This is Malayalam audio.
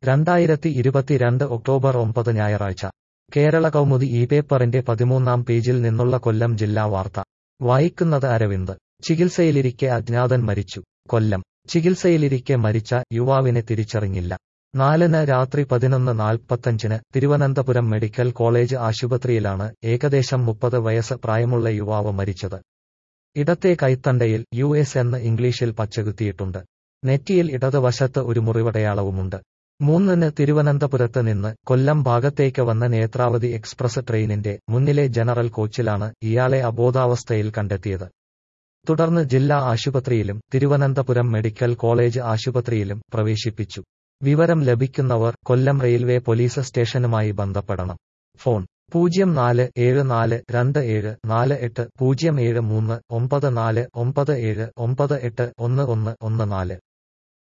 രണ്ടായിരത്തി ഇരുപത്തിരണ്ട് ഒക്ടോബർ ഒമ്പത് ഞായറാഴ്ച കേരള കൗമുദി ഈ പേപ്പറിന്റെ പതിമൂന്നാം പേജിൽ നിന്നുള്ള കൊല്ലം ജില്ലാ വാർത്ത വായിക്കുന്നത് അരവിന്ദ് ചികിത്സയിലിരിക്കെ അജ്ഞാതൻ മരിച്ചു കൊല്ലം ചികിത്സയിലിരിക്കെ മരിച്ച യുവാവിനെ തിരിച്ചറിഞ്ഞില്ല നാലിന് രാത്രി പതിനൊന്ന് നാൽപ്പത്തഞ്ചിന് തിരുവനന്തപുരം മെഡിക്കൽ കോളേജ് ആശുപത്രിയിലാണ് ഏകദേശം മുപ്പത് വയസ്സ് പ്രായമുള്ള യുവാവ് മരിച്ചത് ഇടത്തെ കൈത്തണ്ടയിൽ യു എസ് എന്ന് ഇംഗ്ലീഷിൽ പച്ചകുത്തിയിട്ടുണ്ട് നെറ്റിയിൽ ഇടതുവശത്ത് ഒരു മുറിവടയാളവുമുണ്ട് മൂന്നിന് തിരുവനന്തപുരത്ത് നിന്ന് കൊല്ലം ഭാഗത്തേക്ക് വന്ന നേത്രാവതി എക്സ്പ്രസ് ട്രെയിനിന്റെ മുന്നിലെ ജനറൽ കോച്ചിലാണ് ഇയാളെ അബോധാവസ്ഥയിൽ കണ്ടെത്തിയത് തുടർന്ന് ജില്ലാ ആശുപത്രിയിലും തിരുവനന്തപുരം മെഡിക്കൽ കോളേജ് ആശുപത്രിയിലും പ്രവേശിപ്പിച്ചു വിവരം ലഭിക്കുന്നവർ കൊല്ലം റെയിൽവേ പോലീസ് സ്റ്റേഷനുമായി ബന്ധപ്പെടണം ഫോൺ പൂജ്യം നാല് ഏഴ് നാല് രണ്ട് ഏഴ് നാല് എട്ട് പൂജ്യം ഏഴ് മൂന്ന് ഒമ്പത് നാല് ഒമ്പത് ഏഴ് ഒമ്പത് എട്ട് ഒന്ന് ഒന്ന് ഒന്ന് നാല്